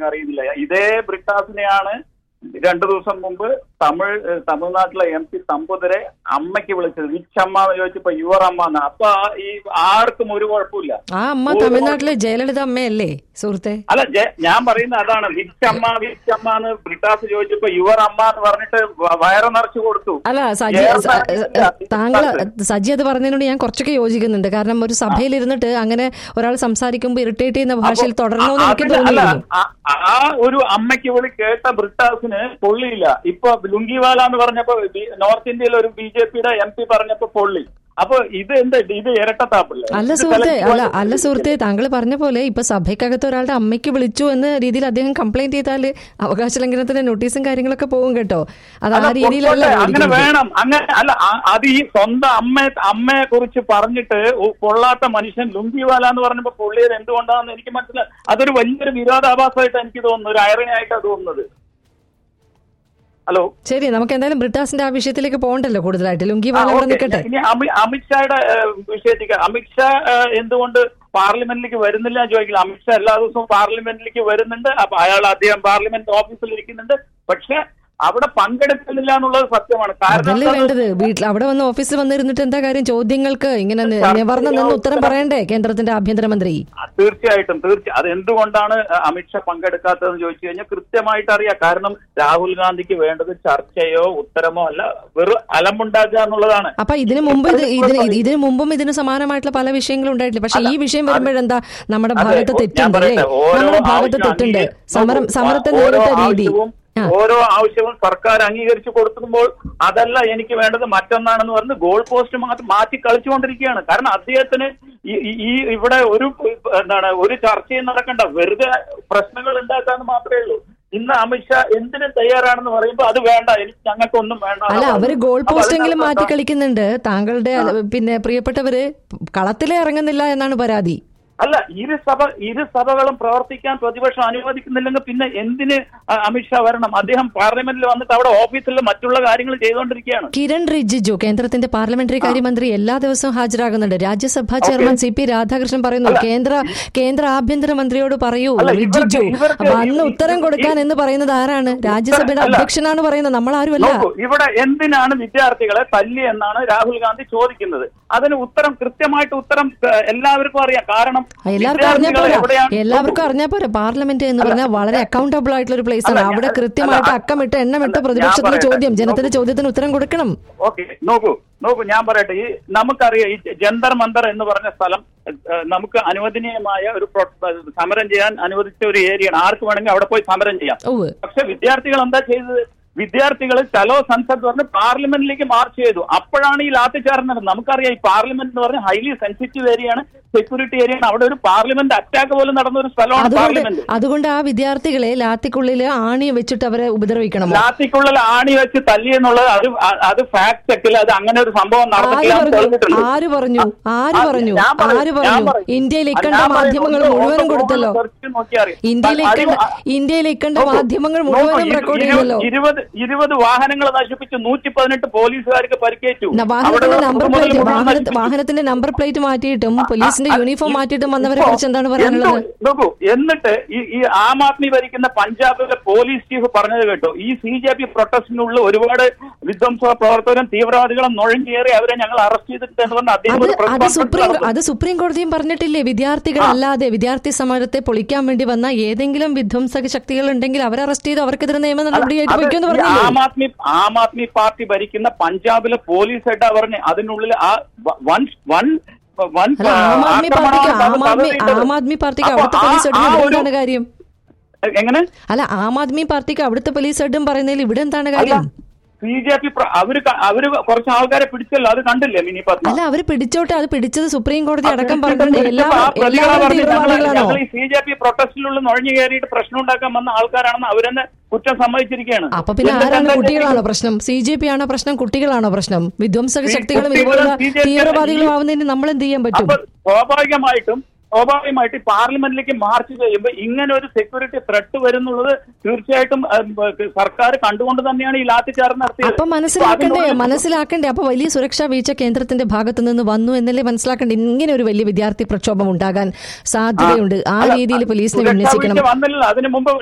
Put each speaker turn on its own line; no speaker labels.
അല്ലെങ്കിൽ അറിയുന്നില്ല ഇതേ ബ്രിട്ടാസിനെയാണ് രണ്ടു ദിവസം മുമ്പ് തമിഴ് ഏഹ് തമിഴ്നാട്ടിലെ എം പി തമ്പുതരെ അമ്മയ്ക്ക് വിളിച്ചത് വിച്ചമ്മ എന്ന് ചോദിച്ചപ്പോ യുവർ അമ്മ എന്ന് അപ്പൊ ആ ഈ ആർക്കും ഒരു കുഴപ്പമില്ല
ആ അമ്മ തമിഴ്നാട്ടിലെ ജയലളിത അമ്മയല്ലേ സുഹൃത്തെ
അല്ല ജെ- ഞാൻ പറയുന്ന അതാണ് വിച്ചമ്മ വിച്ചമ്മ എന്ന് ബ്രിട്ടാസ് ചോദിച്ചപ്പോ യുവർ അമ്മ എന്ന് പറഞ്ഞിട്ട് വ- വയറ് നിറച്ചു കൊടുത്തു
അല്ല സജി
ഏറെ
സ-
പറഞ്ഞില്ല.
താങ്കൾ സജി അത് പറഞ്ഞതിനോട് ഞാൻ കുറച്ചൊക്കെ യോജിക്കുന്നുണ്ട് കാരണം ഒരു സഭയിൽ ഇരുന്നിട്ട് അങ്ങനെ ഒരാൾ സംസാരിക്കുമ്പോൾ ഇറിറ്റേറ്റ് ചെയ്യുന്ന ഭാഷയിൽ തുടരണമെന്ന് എനിക്ക്
അതിന് അല്ല
തോന്നിയിരുന്നു
ആ- ആ ഒരു അമ്മയ്ക്ക് വിളി കേട്ട ബ്രിട്ടാസിന് പൊള്ളിയില്ല ഇപ്പൊ ലുങ്കിവാല എന്ന് പറഞ്ഞപ്പോ ബി- നോർത്ത് ഇന്ത്യയിലെ ഒരു ബി ജെ പിയുടെ എം പി പറഞ്ഞപ്പോ പൊള്ളി അപ്പൊ ഇത് എന്താ ഇത് ഇരട്ടത്താപ്പല്ലേ
അല്ല
ഇത്
സുഹൃത്തെ
collective
അല്ല
ആയിട്ട്
അല്ല സുഹൃത്തെ താങ്കൾ പറഞ്ഞ പോലെ ഇപ്പൊ സഭയ്ക്കകത്ത് ഒരാളുടെ അമ്മയ്ക്ക് വിളിച്ചു എന്ന രീതിയിൽ അദ്ദേഹം കംപ്ലൈന്റ് ചെയ്താൽ അവകാശ ലംഘനത്തിന്റെ നോട്ടീസും കാര്യങ്ങളൊക്കെ പോകും കേട്ടോ അത് ആ
അല്ല,
രീതിയിലല്ല
പൊക്കോട്ടെ. അങ്ങനെ
ഓടിക്കുന്നത്.
വേണം അങ്ങനെ അല്ല ആ- അത് ഈ സ്വന്തം അമ്മ അമ്മയെ കുറിച്ച് പറഞ്ഞിട്ട് ഉ- പൊള്ളാത്ത മനുഷ്യൻ ലുങ്കിവാല എന്ന് പറഞ്ഞപ്പോ പൊള്ളിയത് എന്തുകൊണ്ടാണെന്ന് എനിക്ക് മനസ്സിലായി അതൊരു വലിയൊരു വിരോധാഭാസമായിട്ട് എനിക്ക് തോന്നുന്നു ഒരു അയറിനായിട്ടാണ് തോന്നുന്നത് ഹലോ
ശരി നമുക്ക് എന്തായാലും ബ്രിട്ടാസിന്റെ ആ വിഷയത്തിലേക്ക് പോകണ്ടല്ലോ കൂടുതലായിട്ട് ലുങ്കി
ആ,
വാല അവിടെ
ഓക്കേ.
നിൽക്കട്ടെ
ഇനി അമി- അമിത്ഷായുടെ ഏഹ്, വിഷയത്തിലേക്ക് അമിത്ഷാ ഏഹ്, എന്തുകൊണ്ട് പാർലമെന്റിലേക്ക് വരുന്നില്ല എന്ന് ചോദിക്കില്ല അമിത്ഷാ എല്ലാ ദിവസവും പാർലമെന്റിലേക്ക് വരുന്നുണ്ട് അപ്പൊ അയാൾ അദ്ദേഹം പാർലമെന്റ് ഓഫീസിൽ ഇരിക്കുന്നുണ്ട് പക്ഷെ അവിടെ പങ്കെടുക്കുന്നില്ല എന്നുള്ളത് സത്യമാണ് കാരണം
അതല്ലേ
എന്താന്ന്
വേണ്ടത് വീട്ടിൽ അവിടെ വന്ന് ഓഫീസിൽ വന്നിരുന്നിട്ട് എന്താ കാര്യം ചോദ്യങ്ങൾക്ക് ഇങ്ങനെ നി- നിവർന്ന് നിന്ന് ഉത്തരം പറയണ്ടേ കേന്ദ്രത്തിന്റെ ആഭ്യന്തരമന്ത്രി
ആ, തീർച്ചയായിട്ടും തീർച്ചയായും അത് എന്തുകൊണ്ടാണ് അമിത്ഷാ പങ്കെടുക്കാത്തതെന്ന് ചോദിച്ചു കഴിഞ്ഞാൽ കൃത്യമായിട്ട് അറിയാം കാരണം രാഹുൽ ഗാന്ധിക്ക് വേണ്ടത് ചർച്ചയോ ഉത്തരമോ അല്ല വെറും അലമ്പുണ്ടാക്കുക എന്നുള്ളതാണ്
അപ്പൊ ഇതിനു മുമ്പ് ഇത് ഇതിന് ഇത് ഇതിനു മുമ്പും ഇതിന് സമാനമായിട്ടുള്ള പല വിഷയങ്ങളും ഉണ്ടായിട്ടില്ല പക്ഷെ ഈ വിഷയം വരുമ്പോഴെന്താ നമ്മുടെ
അതെ,
ഭാഗത്ത്
ഞാൻ
തെറ്റുണ്ട് അല്ലേ
പറയട്ടെ, ഓരോ
നമ്മുടെ ഭാഗത്ത്
ആവശ്യം
തെറ്റുണ്ട്
അംഗീക-
സമരം
നോക്കൂ,
സമരത്തെ
ഓരോ
നേരിട്ട രീതി
ആവശ്യവും
ആ
ഓരോ ആവശ്യവും സർക്കാർ അംഗീകരിച്ചു കൊടുക്കുമ്പോൾ അതല്ല എനിക്ക് വേണ്ടത് മറ്റൊന്നാണെന്ന് പറഞ്ഞ് ഗോൾ പോസ്റ്റ് മാറ്റി മാറ്റി കളിച്ചുകൊണ്ടിരിക്കുകയാണ് കാരണം അദ്ദേഹത്തിന് ഈ- ഈ- ഈ ഇവിടെ ഒരു എന്താണ് ഒരു ചർച്ചയും നടക്കണ്ട വെറുതെ പ്രശ്നങ്ങൾ ഉണ്ടാക്കാന്ന് മാത്രമേ ഉള്ളൂ ഇന്ന് അമിത്ഷാ എന്തിനും തയ്യാറാണെന്ന് പറയുമ്പോൾ അത് വേണ്ട എനിക്ക് ഞങ്ങൾക്കൊന്നും വേണ്ട
അല്ല അവര് ഗോൾ
അപ്പൊ
പോസ്റ്റെങ്കിലും
അതിനകത്ത്
മാറ്റി കളിക്കുന്നുണ്ട് താങ്കളുടെ പിന്നെ പ്രിയപ്പെട്ടവര് കളത്തിലേ ഇറങ്ങുന്നില്ല എന്നാണ് പരാതി
അല്ല ഇരു സഭ ഇരു സഭകളും പ്രവർത്തിക്കാൻ പ്രതിപക്ഷം അനുവദിക്കുന്നില്ലെങ്കിൽ പിന്നെ എന്തിന് അ- അമിത്ഷാ വരണം അദ്ദേഹം പാർലമെന്റിൽ വന്നിട്ട് അവിടെ ഓഫീസിൽ മറ്റുള്ള കാര്യങ്ങൾ ചെയ്തുകൊണ്ടിരിക്കുകയാണ്
കിരൺ റിജിജു കേന്ദ്രത്തിന്റെ പാർലമെന്ററി കാര്യമന്ത്രി എല്ലാ ദിവസവും ഹാജരാകുന്നുണ്ട് Rajya Sabha chairman C P Radhakrishnan പറയുന്നു കേന്ദ്ര കേന്ദ്ര ആഭ്യന്തര മന്ത്രിയോട് പറയൂ
അല്ല, ഇവർക്ക്
റിജിജു
ഇവർക്ക്
അപ്പൊ അന്ന്
ഈ-
ഉത്തരം
ഈ-
കൊടുക്കാൻ എന്ന് പറയുന്നത് ആരാണ് രാജ്യസഭയുടെ
അല്ല.
അധ്യക്ഷനാണ് പറയുന്നത് നമ്മൾ ആരുമല്ല
നോക്കൂ ഇവിടെ എന്തിനാണ് വിദ്യാർത്ഥികളെ തല്ലി എന്നാണ് രാഹുൽ ഗാന്ധി ചോദിക്കുന്നത് അതിന് ഉത്തരം കൃത്യമായിട്ട് ഉത്തരം ഏഹ്, എല്ലാവർക്കും അറിയാം കാരണം
എല്ലാവർക്കും അറിഞ്ഞാൽ
വിദ്യാർത്ഥികൾ
പോരാ
എവിടെയാണ്
എല്ലാവർക്കും അറിഞ്ഞാൽ പോരാ പാർലമെന്റ് എന്ന് പറഞ്ഞാൽ വളരെ അക്കൗണ്ടബിൾ ആയിട്ടുള്ള ഒരു പ്ലേസ് ആണ്
അല്ല,
അവിടെ
ഞാൻ-
കൃത്യമായിട്ട്
അല്ല,
അക്കമിട്ട് എണ്ണമിട്ട്
അല്ല,
പ്രതിപക്ഷത്തിന്റെ
ഞാൻ
ചോദ്യം
പറയട്ടെ.
ജനത്തിന്റെ
നോക്കൂ.
ചോദ്യത്തിന് ഉത്തരം കൊടുക്കണം
ഓക്കെ നോക്കൂ നോക്കൂ ഞാൻ പറയട്ടെ ഈ നമുക്കറിയാം ഈ ജന്തർ മന്ദർ എന്ന് പറഞ്ഞ സ്ഥലം ഏഹ്, നമുക്ക് അനുവദനീയമായ ഒരു പ്രൊ- സമരം ചെയ്യാൻ അനുവദിച്ച ഒരു ഏരിയയാണ് ആർക്ക് വേണമെങ്കിൽ അവിടെ പോയി സമരം ചെയ്യാം
ഓവ്
പക്ഷെ വിദ്യാർത്ഥികൾ എന്താ ചെയ്തത് വിദ്യാർത്ഥികൾ ചലോ സൻസദ് പറഞ്ഞ് പാർലമെന്റിലേക്ക് മാർച്ച് ചെയ്തു അപ്പോഴാണ് ഈ ലാത്തിച്ചാർജ് നടന്നത് നമുക്കറിയാം ഈ പാർലമെന്റ് എന്ന് പറഞ്ഞ ഹൈലി സെൻസിറ്റീവ് ഏരിയയാണ് സെക്യൂരിറ്റി ഏരിയയാണ് അവിടെ ഒരു പാർലമെന്റ് അറ്റാക്ക് പോലും നടന്ന ഒരു സ്ഥലമാണ്
അതുകൊണ്ട്
പാർലമെന്റ്
അതുകൊണ്ട് ആ വിദ്യാർത്ഥികളെ ലാത്തിക്കുള്ളിൽ ആണി വെച്ചിട്ട് അവരെ ഉപദ്രവിക്കണമോ
ലാത്തിക്കുള്ളിൽ ആണി വെച്ച് തല്ലി എന്നുള്ളത് അത് അ- അത് ഫാക്ട് ചെക്കിൽ അത് അങ്ങനെ ഒരു സംഭവം
ആര്
നടന്നിട്ടില്ല എന്ന്
പറഞ്ഞു
തെളിഞ്ഞിട്ടുണ്ട്.
ആര് പറഞ്ഞു ആര്
ആ,
പറഞ്ഞു
ഞാൻ പറയും,
ആര്
ഞാൻ
പറഞ്ഞു
പറയും.
ഇന്ത്യയിൽ
അത്
ഇക്കണ്ട
ഞാൻ പറയും,
മാധ്യമങ്ങൾ
ഒന്ന്
മുഴുവനും
ഒന്ന്
കൊടുത്തല്ലോ
search ചെയ്ത് നോക്കിയാൽ അറിയാം.
ഇന്ത്യയിൽ
അത്
ഇക്കണ്ട
ആ-
ഇന്ത്യയിൽ ഇക്കണ്ട
നോക്കൂ,
മാധ്യമങ്ങൾ
നോക്കൂ,
മുഴുവനും
ഇരു-
റെക്കോർഡ്
ഇരു-
ചെയ്തല്ലോ
ഇരുപത് ഇരുപത് വാഹനങ്ങൾ നശിപ്പിച്ചു നൂറ്റി പതിനെട്ട് പോലീസുകാർക്ക് പരിക്കേറ്റു
ന- വാഹനത്തിന്റെ
അവിടെയുള്ള
നമ്പർ
കുടുംബങ്ങൾ
പ്ലേറ്റ്
മുഴുവൻ
വാഹന
നശിപ്പിച്ചു.
വാഹനത്തിന്റെ നമ്പർ പ്ലേറ്റ് മാറ്റിയിട്ടും പോലീസിന്റെ
ആ,
യൂണിഫോം
ഈ-
മാറ്റിയിട്ടും വന്നവരെ
ഇപ്പോ
കുറിച്ച് എന്താണ് പറയാനുള്ളത്
എന്ത് നോക്കൂ എന്നിട്ട് ഈ ഈ ആം ആദ്മി ഭരിക്കുന്ന പഞ്ചാബിലെ പോലീസ് ചീഫ് പറഞ്ഞത് കേട്ടോ ഈ സി ജെ പി പ്രൊട്ടസ്റ്റിനുള്ള ഒരുപാട് വിധ്വംസ പ്രവർത്തകരും തീവ്രവാദികളും നുഴഞ്ഞേറി അവരെ ഞങ്ങൾ അറസ്റ്റ് ചെയ്തിട്ട് എന്ന് പറഞ്ഞ് അദ്ദേഹം
അത്
ഒരു press
അത്
conference
സുപ്രീം
നടത്തി.
അത് സുപ്രീം കോടതിയും പറഞ്ഞിട്ടില്ലേ വിദ്യാർത്ഥികളല്ലാതെ വിദ്യാർത്ഥി സമരത്തെ പൊളിക്കാൻ വേണ്ടി വന്ന ഏതെങ്കിലും വിധ്വംസക ശക്തികൾ ഉണ്ടെങ്കിൽ അവരെ അറസ്റ്റ് ചെയ്ത് അവർക്കെതിരെ നിയമ നടപടിയായിട്ട്
അത്
പൊയ്ക്കുമെന്ന്
ഈ
പറഞ്ഞില്ലേ
ആം ആദ്മി ആം ആദ്മി പാർട്ടി ഭരിക്കുന്ന പഞ്ചാബിലെ പോലീസ് ഹെഡാ പറഞ്ഞ് അതിനുള്ളിൽ ആ വ- വൻ വൻ വൻ
അല്ല ആം ആദ്മി പാർട്ടിക്ക്
ആക്രമണമാണ്
ആം ആദ്മി
നടത്തിയിട്ടുള്ളത്.
ആം ആദ്മി പാർട്ടിക്ക്
അപ്പൊ
അവിടുത്തെ
ആ-
പോലീസ്
ആ
ഹെഡിന്
ഒരു-
എന്താണ് കാര്യം
എങ്ങനെ
അല്ല ആം ആദ്മി പാർട്ടിക്ക് അവിടുത്തെ പോലീസ് ഹെഡും പറയുന്നതിൽ ഇവിടെ എന്താണ്
അല്ല
കാര്യം
സി ജെ പി അവര് ക- അവര് കുറച്ച് ആൾക്കാരെ പിടിച്ചല്ലോ അത് കണ്ടില്ലേ മിനി പത്മ
അല്ല അവര് പിടിച്ചോട്ടെ അത് പിടിച്ചത് സുപ്രീം കോടതി അടക്കം
ആ
പറഞ്ഞിട്ടുണ്ട്
പിടിച്ചപ്പോ ആ
എല്ലാവരും
പ്രതികളാ
എല്ലാവരും
പറഞ്ഞത് ഞങ്ങള്
തീവ്രവാദികളാണോ
ഞങ്ങൾ ഈ സി ജെ പി പ്രൊട്ടസ്റ്റിലുള്ള നുഴഞ്ഞു കയറിയിട്ട് പ്രശ്നം ഉണ്ടാക്കാൻ വന്ന ആൾക്കാരാണെന്ന് അവരെന്നെ കുറ്റം സമ്മതിച്ചിരിക്കുകയാണ്
അപ്പൊ പിന്നെ
എന്നിട്ട്
ആരാണ്
എന്താ
കുട്ടികളാണോ പ്രശ്നം സി ജെ പി ആണോ പ്രശ്നം കുട്ടികളാണോ പ്രശ്നം വിധ്വംസക
ഈ
ശക്തികളും
കുട്ടികളും
ഇതുപോലുള്ള
CJP
തീവ്രവാദികളും
ഈ-
ആവുന്നതിന് നമ്മൾ എന്ത് ചെയ്യാൻ പറ്റും
അപ്പൊ സ്വാഭാവികമായിട്ടും സ്വാഭാവികമായിട്ട് ഈ പാർലമെന്റിലേക്ക് മാർച്ച് ചെയ്യുമ്പോൾ ഇങ്ങനെ ഒരു സെക്യൂരിറ്റി ത്രെട്ട് വരുന്നുള്ളത് തീർച്ചയായിട്ടും ഏഹ്, സർക്കാർ കണ്ടുകൊണ്ട് തന്നെയാണ് ഈ ലാത്തിച്ചാർജ് നടത്തിയത്
അപ്പൊ
അപ്പൊ
മനസ്സിലാക്കണ്ടേ
അതിനുള്ളിൽ-
മനസ്സിലാക്കണ്ടേ അപ്പൊ വലിയ സുരക്ഷാ വീഴ്ച കേന്ദ്രത്തിന്റെ ഭാഗത്ത് നിന്ന് വന്നു എന്നല്ലേ മനസ്സിലാക്കണ്ടേ ഇങ്ങനെ ഒരു വലിയ വിദ്യാർത്ഥി പ്രക്ഷോഭം ഉണ്ടാകാൻ സാധ്യതയുണ്ട് ആ
അല്ല,
രീതിയിൽ പോലീസിനെ
സുരക്ഷാ
വിന്യസിക്കണം
വീഴ്ച വന്നില്ല അതിനു മുമ്പ്